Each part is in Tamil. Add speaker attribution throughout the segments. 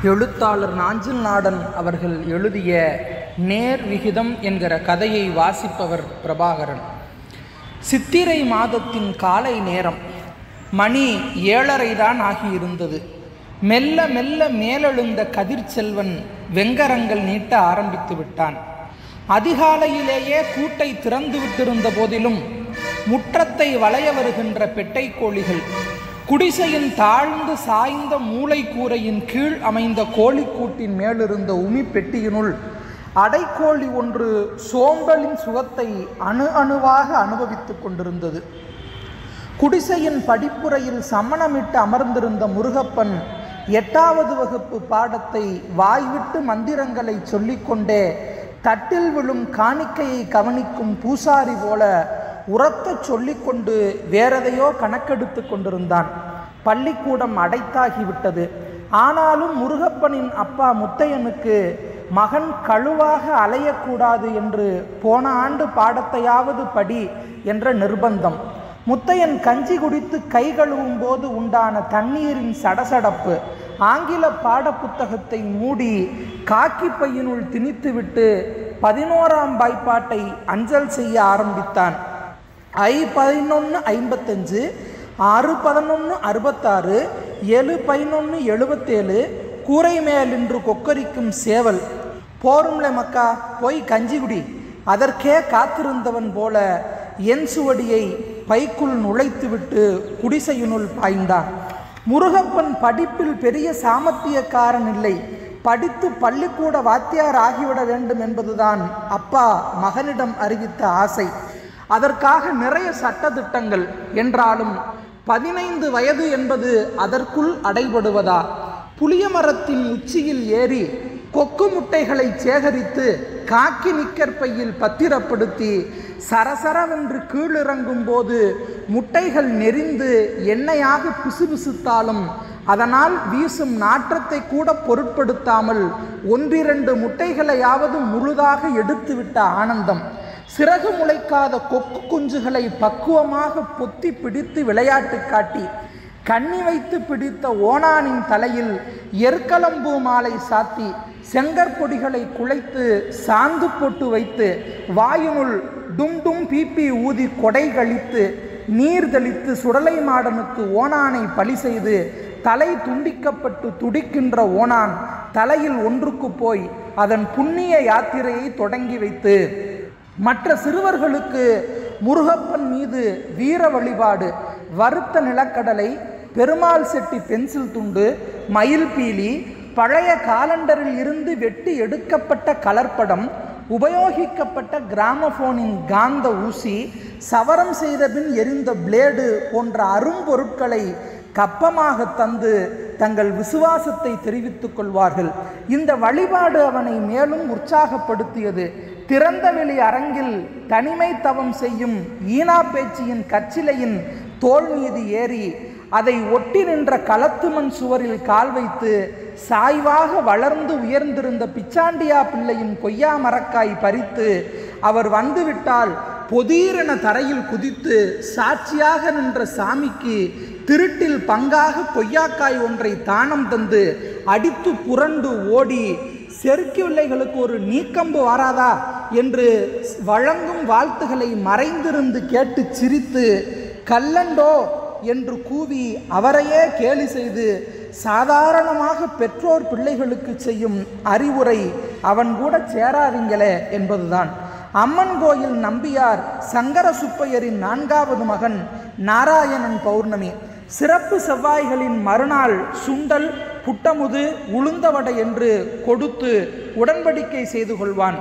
Speaker 1: எழுத்தாளர் நாஞ்சில் நாடன் அவர்கள் எழுதிய நேர் விகிதம் என்கிற கதையை வாசிப்பவர் பிரபாகரன் சித்திரை மாதத்தின் காலை நேரம் மணி ஏழரை தான் ஆகியிருந்தது மெல்ல மெல்ல மேலெழுந்த கதிர்ச்செல்வன் வெங்கரங்கள் நீட்ட ஆரம்பித்து விட்டான் அதிகாலையிலேயே கூட்டை திறந்து விட்டிருந்த போதிலும் முற்றத்தை வளைய வருகின்ற பெட்டை கோழிகள் குடிசையின் தாழ்ந்து சாய்ந்த மூளைக்கூரையின் கீழ் அமைந்த கோழிக்கூட்டின் மேலிருந்த உமி பெட்டியினுள் அடைக்கோழி ஒன்று சோம்பலின் சுகத்தை அணு அணுவாக அனுபவித்துக் கொண்டிருந்தது குடிசையின் படிப்புறையில் சமணமிட்டு அமர்ந்திருந்த முருகப்பன் எட்டாவது வகுப்பு பாடத்தை வாய்விட்டு மந்திரங்களை சொல்லிக்கொண்டே தட்டில் விழும் காணிக்கையை கவனிக்கும் பூசாரி போல உரத்தச் சொல்லிக்கொண்டு வேறெதையோ கணக்கெடுத்து கொண்டிருந்தான் பள்ளிக்கூடம் அடைத்தாகிவிட்டது ஆனாலும் முருகப்பனின் அப்பா முத்தையனுக்கு மகன் கழுவாக அலையக்கூடாது என்று போன ஆண்டு பாடத்தையாவது படி என்ற நிர்பந்தம் முத்தையன் கஞ்சி குடித்து கை கழுவும் போது உண்டான தண்ணீரின் சடசடப்பு ஆங்கில பாடப்புத்தகத்தை மூடி காக்கி பையினுள் திணித்துவிட்டு பதினோராம் வாய்ப்பாட்டை அஞ்சல் செய்ய ஆரம்பித்தான் ஐ பதினொன்று ஐம்பத்தஞ்சு ஆறு பதினொன்று அறுபத்தாறு ஏழு பதினொன்று எழுபத்தேழு கூரை மேலின்று கொக்கரிக்கும் சேவல் போரும்ல மக்கா போய் கஞ்சி குடி அதற்கே காத்திருந்தவன் போல என் சுவடியை பைக்குள் நுழைத்துவிட்டு குடிசையினுள் பாய்ந்தான் முருகப்பன் படிப்பில் பெரிய சாமர்த்தியக்காரன் இல்லை படித்து பள்ளிக்கூட வாத்தியார் ஆகிவிட வேண்டும் என்பதுதான் அப்பா மகனிடம் அறிவித்த ஆசை அதற்காக நிறைய சட்டதிட்டங்கள் என்றாலும் பதினைந்து வயது என்பது அதற்குள் அடைபடுவதா புளிய மரத்தின் உச்சியில் ஏறி கொக்கு முட்டைகளை சேகரித்து காக்கி நிக்கர் பையில் பத்திரப்படுத்தி சரசரவென்று கீழிறங்கும் போது முட்டைகள் நெறிந்து எண்ணெயாக பிசுபிசுத்தாலும் அதனால் வீசும் நாற்றத்தை கூட பொருட்படுத்தாமல் ஒன்றிரண்டு முட்டைகளையாவது முழுதாக எடுத்துவிட்ட ஆனந்தம் சிறகு முளைக்காத கொக்கு குஞ்சுகளை பக்குவமாக பொத்தி பிடித்து விளையாட்டு காட்டி கண்ணி வைத்து பிடித்த ஓணானின் தலையில் எருக்கலம்பூ மாலை சாத்தி செங்கற்பொடிகளை குழைத்து சாந்து போட்டு வைத்து வாயினுள் டும் டும் பீப்பி ஊதி கொடை கழித்து நீர் தெளித்து சுடலை மாடனுக்கு ஓணானை பலி செய்து தலை துண்டிக்கப்பட்டு துடிக்கின்ற ஓணான் தலையில் ஒன்றுக்கு போய் அதன் புண்ணிய யாத்திரையை தொடங்கி வைத்து மற்ற சிறுவர்களுக்கு முருகப்பன் மீது வீர வழிபாடு வறுத்த நிலக்கடலை பெருமாள் செட்டி பென்சில் துண்டு மயில் பீலி பழைய காலண்டரில் இருந்து வெட்டி எடுக்கப்பட்ட கலர்ப்படம் உபயோகிக்கப்பட்ட கிராமபோனின் காந்த ஊசி சவரம் செய்தபின் எரிந்த பிளேடு போன்ற அரும்பொருட்களை கப்பமாக தந்து தங்கள் விசுவாசத்தை தெரிவித்துக் கொள்வார்கள் இந்த வழிபாடு அவனை மேலும் உற்சாகப்படுத்தியது திறந்தவெளி அரங்கில் தனிமை தவம் செய்யும் ஈனா பேச்சியின் கச்சிலையின் தோல் மீது ஏறி அதை ஒட்டி நின்ற களத்துமண் சுவரில் கால் வைத்து சாய்வாக வளர்ந்து உயர்ந்திருந்த பிச்சாண்டியா பிள்ளையின் கொய்யா மரக்காய் பறித்து அவர் வந்துவிட்டால் பொதீரென தரையில் குதித்து சாட்சியாக நின்ற சாமிக்கு திருட்டில் பங்காக கொய்யாக்காய் ஒன்றை தானம் தந்து அடித்து புரண்டு ஓடி செருக்கு பிள்ளைகளுக்கு ஒரு நீக்கம்பு வாராதா என்று வழங்கும் வாழ்த்துகளை மறைந்திருந்து கேட்டு சிரித்து கல்லண்டோ என்று கூவி அவரையே கேலி செய்து சாதாரணமாக பெற்றோர் பிள்ளைகளுக்கு செய்யும் அறிவுரை அவன் கூட சேராதீங்களே என்பதுதான் அம்மன் கோயில் நம்பியார் சங்கர சுப்பையரின் நான்காவது மகன் நாராயணன் பௌர்ணமி சிறப்பு செவ்வாய்களின் மறுநாள் சுண்டல் புட்டமுது உளுந்தவடை என்று கொடுத்து உடன்படிக்கை செய்து கொள்வான்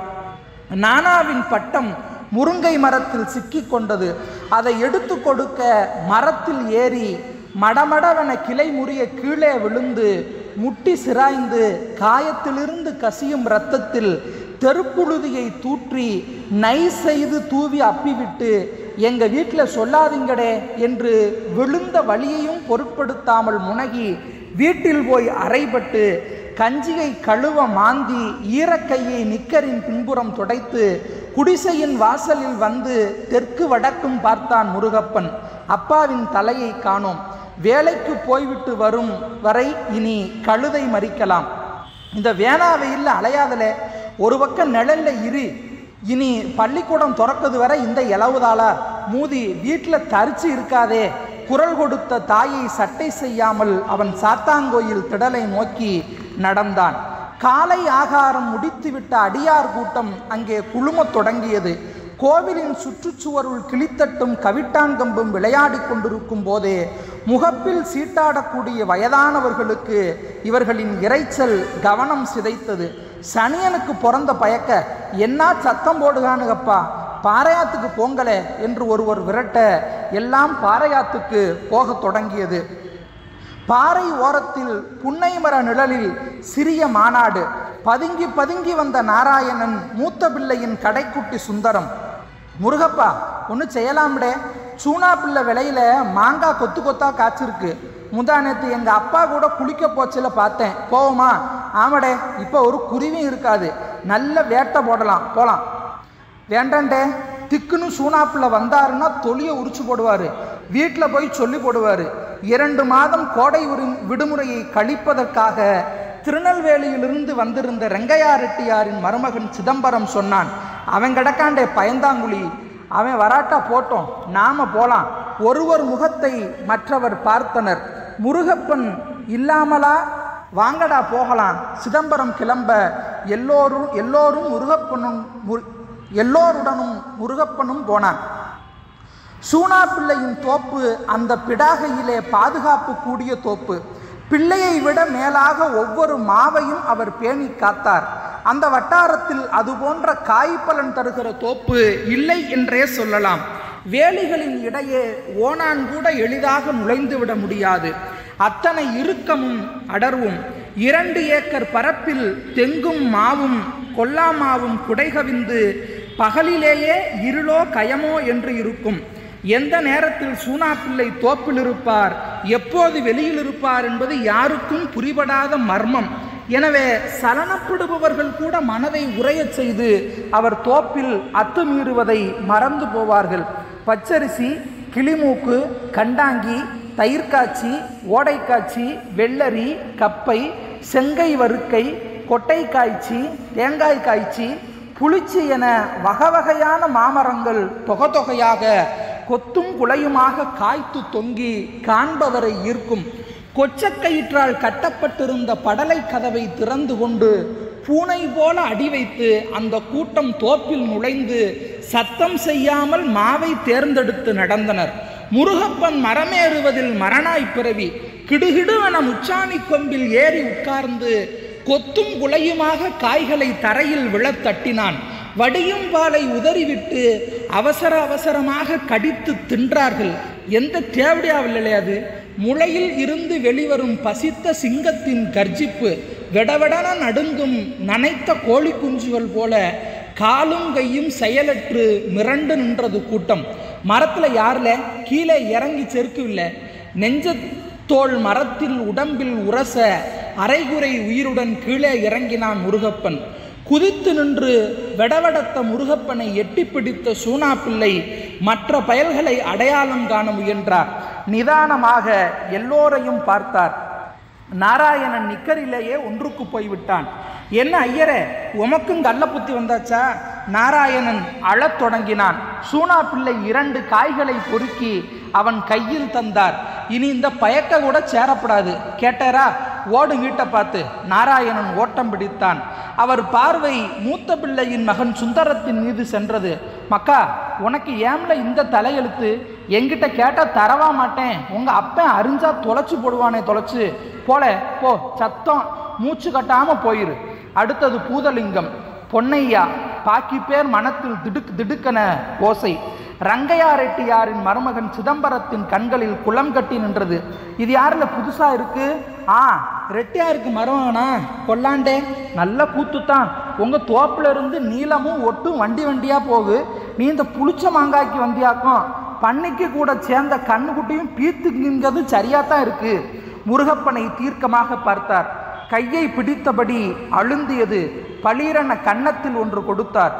Speaker 1: நானாவின் பட்டம் முருங்கை மரத்தில் சிக்கி கொண்டது அதை எடுத்து கொடுக்க மரத்தில் ஏறி மடமடவென கிளை முறிய கீழே விழுந்து முட்டி சிராய்ந்து காயத்திலிருந்து கசியும் இரத்தத்தில் தெருப்புழுதியை தூற்றி நை செய்து தூவி அப்பிவிட்டு எங்க வீட்டில் சொல்லாதீங்கடே என்று விழுந்த வழியையும் பொருட்படுத்தாமல் முனகி வீட்டில் போய் அறைபட்டு கஞ்சியை கழுவ மாந்தி ஈரக்கையை நிக்கரின் பின்புறம் துடைத்து குடிசையின் வாசலில் வந்து தெற்கு வடக்கும் பார்த்தான் முருகப்பன் அப்பாவின் தலையை காணோம் வேலைக்கு போய்விட்டு வரும் வரை இனி கழுதை மறிக்கலாம் இந்த வேணா வெயில்ல அலையாதல ஒரு பக்கம் நிழல்ல இரு இனி பள்ளிக்கூடம் திறக்குது வரை இந்த இலவுதாளா மூதி வீட்டில் தரிச்சு இருக்காதே குரல் கொடுத்த தாயை சட்டை செய்யாமல் அவன் சாத்தாங்கோயில் திடலை நோக்கி நடந்தான் காலை ஆகாரம் முடித்துவிட்ட அடியார் கூட்டம் அங்கே குழுமத் தொடங்கியது கோவிலின் சுற்றுச்சுவருள் கிளித்தட்டும் கவிட்டாங்கம்பும் விளையாடி கொண்டிருக்கும் போதே முகப்பில் சீட்டாடக்கூடிய வயதானவர்களுக்கு இவர்களின் இரைச்சல் கவனம் சிதைத்தது சனியனுக்கு பிறந்த பயக்க என்ன சத்தம் போடுகானுகப்பா பாறையாத்துக்கு போங்களே என்று ஒருவர் விரட்ட எல்லாம் பாறையாத்துக்கு போகத் தொடங்கியது பாறை ஓரத்தில் புன்னை மர நிழலில் சிறிய மாநாடு பதுங்கி பதுங்கி வந்த நாராயணன் மூத்த பிள்ளையின் கடைக்குட்டி சுந்தரம் முருகப்பா ஒன்று செய்யலாம்டே சூனா பிள்ளை விலையில மாங்காய் கொத்து கொத்தா காய்ச்சிருக்கு முந்தா நேத்து எங்கள் அப்பா கூட குளிக்க போச்சில பார்த்தேன் போவோமா ஆமாடே இப்போ ஒரு குருவியும் இருக்காது நல்ல வேட்டை போடலாம் போகலாம் வேண்டாண்டே திக்குன்னு சூனாப்புல வந்தாருன்னா தொலியை உரிச்சு போடுவார் வீட்டில் போய் சொல்லி போடுவார் இரண்டு மாதம் கோடை உரி விடுமுறையை கழிப்பதற்காக திருநெல்வேலியிலிருந்து வந்திருந்த ரெங்கையா ரெட்டியாரின் மருமகன் சிதம்பரம் சொன்னான் அவன் கிடக்காண்டே பயந்தாங்குழி அவன் வராட்டா போட்டோம் நாம போலாம் ஒருவர் முகத்தை மற்றவர் பார்த்தனர் முருகப்பன் இல்லாமலா வாங்கடா போகலாம் சிதம்பரம் கிளம்ப எல்லோரும் எல்லோரும் முருகப்பனும் முரு- எல்லோருடனும் முருகப்பனும் போனான் சூனா பிள்ளையின் தோப்பு அந்த பிடாகையிலே பாதுகாப்பு கூடிய தோப்பு பிள்ளையை விட மேலாக ஒவ்வொரு மாவையும் அவர் பேணி காத்தார் அந்த வட்டாரத்தில் அதுபோன்ற காய்பலன் தருகிற தோப்பு இல்லை என்றே சொல்லலாம் வேலிகளின் இடையே ஓனான் கூட எளிதாக நுழைந்து விட முடியாது அத்தனை இறுக்கமும் அடர்வும் இரண்டு ஏக்கர் பரப்பில் தெங்கும் மாவும் கொல்லாமாவும் குடைகவிந்து பகலிலேயே இருளோ கயமோ என்று இருக்கும் எந்த நேரத்தில் சூனா பிள்ளை தோப்பில் இருப்பார் எப்போது வெளியில் இருப்பார் என்பது யாருக்கும் புரிபடாத மர்மம் எனவே சலனப்படுபவர்கள் கூட மனதை உறையச் செய்து அவர் தோப்பில் அத்துமீறுவதை மறந்து போவார்கள் பச்சரிசி கிளிமூக்கு கண்டாங்கி தயிர்காய்ச்சி ஓடைக்காய்ச்சி வெள்ளரி கப்பை செங்கை வறுக்கை கொட்டை காய்ச்சி தேங்காய் காய்ச்சி புளிச்சி என வகை வகையான மாமரங்கள் தொகை தொகையாக கொத்தும் குலையுமாக காய்த்து தொங்கி காண்பவரை ஈர்க்கும் கொச்சக்கயிற்றால் கட்டப்பட்டிருந்த படலை கதவை திறந்து கொண்டு பூனை போல அடி வைத்து அந்த கூட்டம் தோப்பில் நுழைந்து சத்தம் செய்யாமல் மாவை தேர்ந்தெடுத்து நடந்தனர் முருகப்பன் மரமேறுவதில் மரணாய் பிறவி கிடுகிடுவென முச்சாணி கொம்பில் ஏறி உட்கார்ந்து கொத்தும் குலையுமாக காய்களை தரையில் விழத் தட்டினான் வடியும் பாலை உதறிவிட்டு அவசர அவசரமாக கடித்து தின்றார்கள் எந்த தேவடியாவில்லை அது முளையில் இருந்து வெளிவரும் பசித்த சிங்கத்தின் கர்ஜிப்பு வெடவெடன நடுங்கும் நனைத்த கோழி குஞ்சுகள் போல காலும் கையும் செயலற்று மிரண்டு நின்றது கூட்டம் மரத்தில் யாரில் கீழே இறங்கி செருக்குவில்லை நெஞ்ச தோள் மரத்தில் உடம்பில் உரச அரைகுறை உயிருடன் கீழே இறங்கினான் முருகப்பன் குதித்து நின்று வெடவெடத்த முருகப்பனை எட்டி பிடித்த சூனா பிள்ளை மற்ற பயல்களை அடையாளம் காண முயன்றார் நிதானமாக எல்லோரையும் பார்த்தார் நாராயணன் நிக்கரிலேயே ஒன்றுக்கு போய்விட்டான் என்ன ஐயரே உமக்கும் கள்ள புத்தி வந்தாச்சா நாராயணன் அழத் தொடங்கினான் சூனா பிள்ளை இரண்டு காய்களை பொறுக்கி அவன் கையில் தந்தார் இனி இந்த பயக்க கூட சேரப்படாது கேட்டாரா ஓடு வீட்டை பார்த்து நாராயணன் ஓட்டம் பிடித்தான் அவர் பார்வை மூத்த பிள்ளையின் மகன் சுந்தரத்தின் மீது சென்றது மக்கா உனக்கு ஏம்ல இந்த தலையெழுத்து என்கிட்ட கேட்டால் தரவா மாட்டேன் உங்கள் அப்பன் அறிஞ்சா தொலைச்சு போடுவானே தொலைச்சு போல போ சத்தம் மூச்சு கட்டாம போயிரு அடுத்தது பூதலிங்கம் பொன்னையா பாக்கி பேர் மனத்தில் திடுக் திடுக்கென ஓசை ரங்கையா ரெட்டியாரின் மருமகன் சிதம்பரத்தின் கண்களில் குளம் கட்டி நின்றது இது யாருல புதுசா இருக்கு ஆ ரெட்டியாருக்கு மருமகனா கொல்லாண்டே நல்ல கூத்துத்தான் உங்க தோப்புல இருந்து நீளமும் ஒட்டும் வண்டி வண்டியா போகு நீ இந்த புளிச்ச மாங்காய்க்கு வந்தியாக்கும் பண்ணிக்கு கூட சேர்ந்த கண்ணுக்குட்டியும் பீத்துங்கிறது சரியா தான் இருக்கு முருகப்பனை தீர்க்கமாக பார்த்தார் கையை பிடித்தபடி அழுந்தியது பளீரென கன்னத்தில் ஒன்று கொடுத்தார்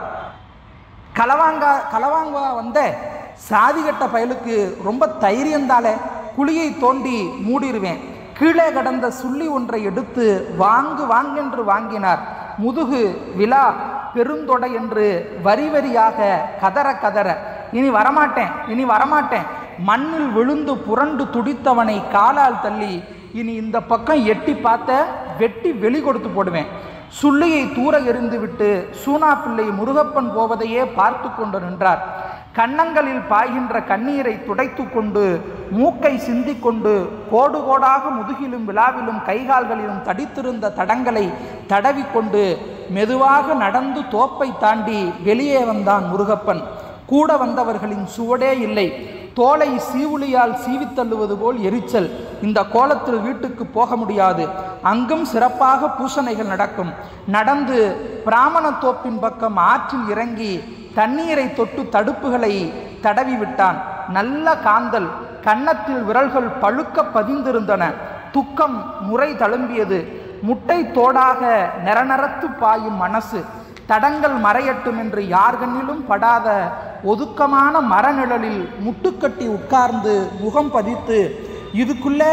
Speaker 1: களவாங்கா களவாங்கா வந்த சாதிகட்ட பயலுக்கு ரொம்ப தைரியந்தாலே குழியை தோண்டி மூடிடுவேன் கீழே கடந்த சுள்ளி ஒன்றை எடுத்து வாங்கு வாங்கென்று வாங்கினார் முதுகு விழா பெருந்தொடை என்று வரி வரியாக கதற கதற இனி வரமாட்டேன் இனி வரமாட்டேன் மண்ணில் விழுந்து புரண்டு துடித்தவனை காலால் தள்ளி இனி இந்த பக்கம் எட்டி பார்த்த வெட்டி வெளி கொடுத்து போடுவேன் சுள்ளியை தூர எறிந்துவிட்டு சூனா பிள்ளை முருகப்பன் போவதையே பார்த்து கொண்டு நின்றார் கன்னங்களில் பாய்கின்ற கண்ணீரை துடைத்து கொண்டு மூக்கை சிந்திக்கொண்டு கோடு கோடாக முதுகிலும் விழாவிலும் கைகால்களிலும் தடித்திருந்த தடங்களை தடவிக்கொண்டு மெதுவாக நடந்து தோப்பை தாண்டி வெளியே வந்தான் முருகப்பன் கூட வந்தவர்களின் சுவடே இல்லை தோலை சீவுளியால் சீவித் தள்ளுவது போல் எரிச்சல் இந்த கோலத்தில் வீட்டுக்கு போக முடியாது அங்கும் சிறப்பாக பூசணைகள் நடக்கும் நடந்து பிராமண தோப்பின் பக்கம் ஆற்றில் இறங்கி தண்ணீரை தொட்டு தடுப்புகளை தடவி விட்டான் நல்ல காந்தல் கன்னத்தில் விரல்கள் பழுக்க பதிந்திருந்தன துக்கம் முறை தழும்பியது முட்டை தோடாக நிறநரத்து பாயும் மனசு தடங்கள் மறையட்டும் என்று யார் கண்ணிலும் படாத ஒதுக்கமான மரநிழலில் முட்டுக்கட்டி உட்கார்ந்து முகம் பதித்து இதுக்குள்ள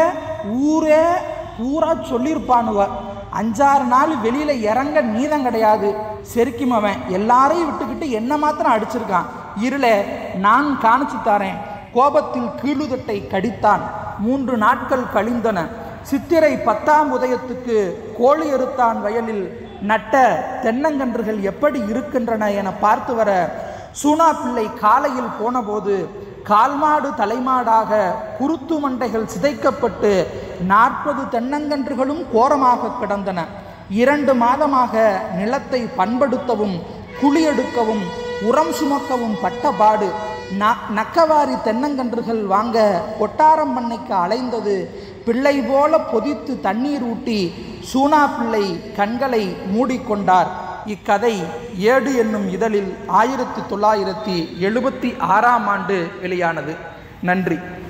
Speaker 1: ஊரே பூரா சொல்லியிருப்பானுவ அஞ்சாறு நாள் வெளியில இறங்க நீதம் கிடையாது செருக்கும் அவன் எல்லாரையும் விட்டுக்கிட்டு என்ன மாத்திரம் அடிச்சிருக்கான் இருளே நான் காணிச்சு தரேன் கோபத்தில் கீழுதட்டை கடித்தான் மூன்று நாட்கள் கழிந்தன சித்திரை பத்தாம் உதயத்துக்கு கோழி அறுத்தான் வயலில் நட்ட தென்னங்கன்றுகள் எப்படி இருக்கின்றன என பார்த்து வர சூனா பிள்ளை காலையில் போனபோது கால்மாடு தலைமாடாக குருத்து மண்டைகள் சிதைக்கப்பட்டு நாற்பது தென்னங்கன்றுகளும் கோரமாக கிடந்தன இரண்டு மாதமாக நிலத்தை பண்படுத்தவும் குழியெடுக்கவும் உரம் சுமக்கவும் பட்ட பாடு ந நக்கவாரி தென்னங்கன்றுகள் வாங்க கொட்டாரம் பண்ணைக்கு அலைந்தது பிள்ளை போல பொதித்து தண்ணீர் ஊட்டி சூனா பிள்ளை கண்களை மூடிக்கொண்டார் இக்கதை ஏடு என்னும் இதழில் ஆயிரத்தி தொள்ளாயிரத்தி எழுபத்தி ஆறாம் ஆண்டு வெளியானது நன்றி